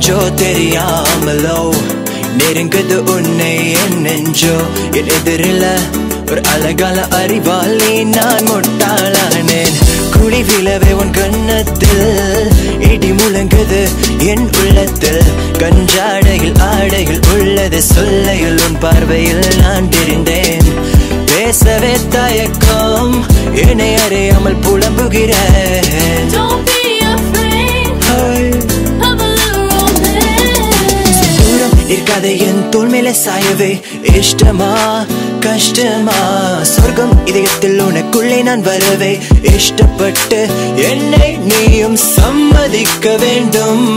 தெரிஞ்சோ தெரியாமலோ நெருங்குது உன்னை என் நெஞ்சோ என் எதிரில ஒரு அழகால அறிவாளி நான் முட்டாளானேன் குடி விழவே உன் கண்ணத்தில் இடி முழங்குது என் உள்ளத்தில் கஞ்சாடையில் ஆடைகள் உள்ளது சொல்லையில் உன் பார்வையில் நான் தெரிந்தேன் பேசவே தயக்கம் என்னை அறியாமல் புலம்புகிறேன் Don't be afraid Hey. of a little romance. தூரம் இருக்காதே என் தோல் மேல சாயவே இஷ்டமா கஷ்டமா சொர்க்கம் இதயத்தில் உனக்குள்ளே நான் வரவே இஷ்டப்பட்டு என்னை நீயும் சம்மதிக்க வேண்டும்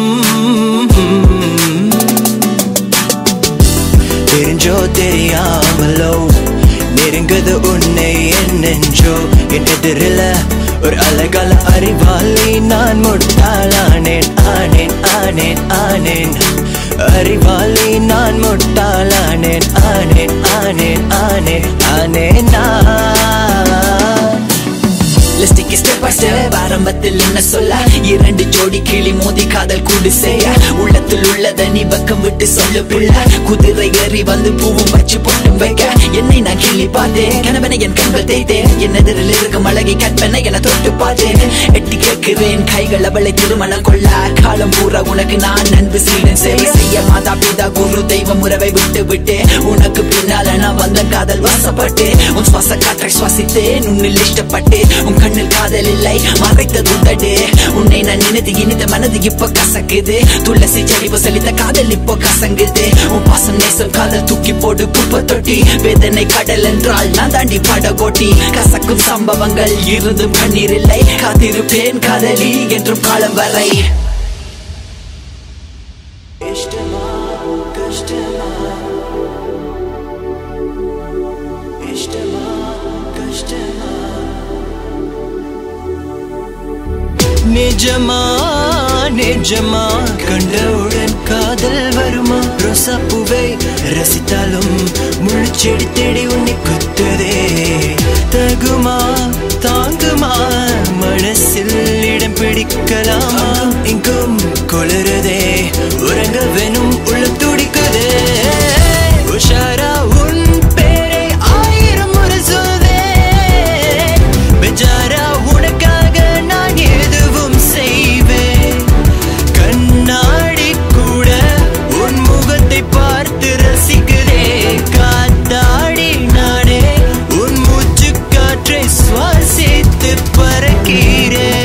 தெரிஞ்சோ தெரியாமலோ நெருங்குது உன்னை என் நெஞ்சோ என் எதிரில ஒரு அழகால அறிவாளி நான் முட்டாளானேன் ஆனேன் ஆனேன் ஆனேன் அறிவாளி நான் முட்டாளானேன் ஆனேன் ஆனேன் ஆனேன் ஆனேன் நான் Let's take it step by step ஆரம்பத்தில் என்ன சொல்ல இரண்டு ஜோடி கிளி மோதி காதல் கூடு செய்ய உள்ளத்தில் உள்ளத நீ பக்கம் விட்டு சொல்லு பிள்ளை குதிரை ஏறி வந்து பூவும் வச்சு பொட்டும் வைக்க என்னை நான் கிள்ளி பார்த்தேன் கணவனை என் கண்கள் தேய்த்தேன் என் எதிரில் இருக்கும் அழகை கற்பனை என தொட்டு பார்த்தேன் எட்டி கேட்கிறேன் கைகள் அவளை திருமணம் கொள்ள காலம் பூரா உனக்கு நான் அன்பு சீடன் சேவை செய்ய மாதா பிதா குரு தெய்வம் உறவை விட்டு விட்டேன் உனக்கு பின்னால நான் வந்த காதல் வாசப்பட்டேன் உன் சுவாச காற்றை சுவாசித்தேன் உன்னில் இஷ்டப்பட்டேன் உன் கண்ணில் காதல் இல்லை மறைத்தது உதடு உன்னை நான் நினைத்து இனித்த மனது இப்போ கசக்குது துளசி செழிவு செழித்த காதல் இப்போ கசங்குது உன் பாசம் நேசம் காதல் தூக்கி போடு குப்பை தொட்டி வேதனை கடல் என்றால் நான் தாண்டி படகோட்டி கசக்கும் சம்பவங்கள் இருந்தும் கண்ணீர் இல்லை காத்திருப்பேன் காதலி என்றும் காலம் வரை இஷ்டமா கஷ்டமா இஷ்டமா கஷ்டமா நிஜமா நிஜமா கண்டவுடன் காதல் வருமா ரோசாப்பூவை ரசித்தாலும் முழுச்செடி தேடி உன்னை குத்துதே தகுமா தாங்குமா மனசில் இடம் பிடிக்கலாமா இங்கும் குளிருதே உறங்க வேணும் உள்ள துடிக்குதே உஷாரா உன் பேரை ஆயிரம் முறை சொல்வே பெஜாரா உனக்காக நான் எதுவும் செய்வேன் கண்ணாடி கூட உன் முகத்தை பார்த்து ரசிக்கிறே காத்தாடி நானே உன் மூச்சு காற்றை சுவாசித்து பறக்கிறேன்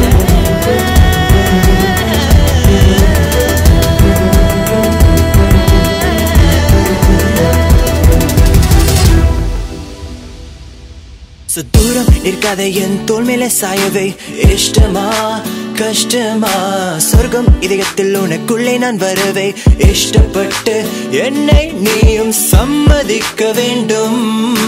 So தூரம் இருக்காத என் தோல் மேல சாயவே இஷ்டமா கஷ்டமா சொர்க்கம் இதயத்தில் உனக்குள்ளே நான் வரவே இஷ்டப்பட்டு என்னை நீயும் சம்மதிக்க வேண்டும்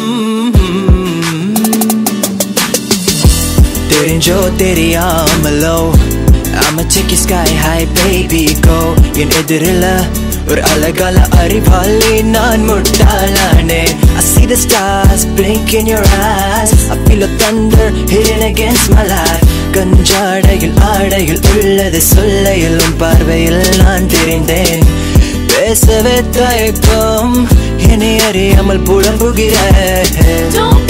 தெரிஞ்சோ தெரியாமலோ I'ma take you sky high baby go என் எதிரில ஒரு அழகால அறிவாளி நான் முட்டாளானே I see the stars blink in your eyes I feel a thunder hitting against my life கஞ்சாடையில் ஆடையில் உள்ளது சொல்லையில் உன் பார்வையில் நான் தெரிந்தேன் பேசவே தயக்கம் என்னை அறியாமல் புலம்புகிறேன் Don't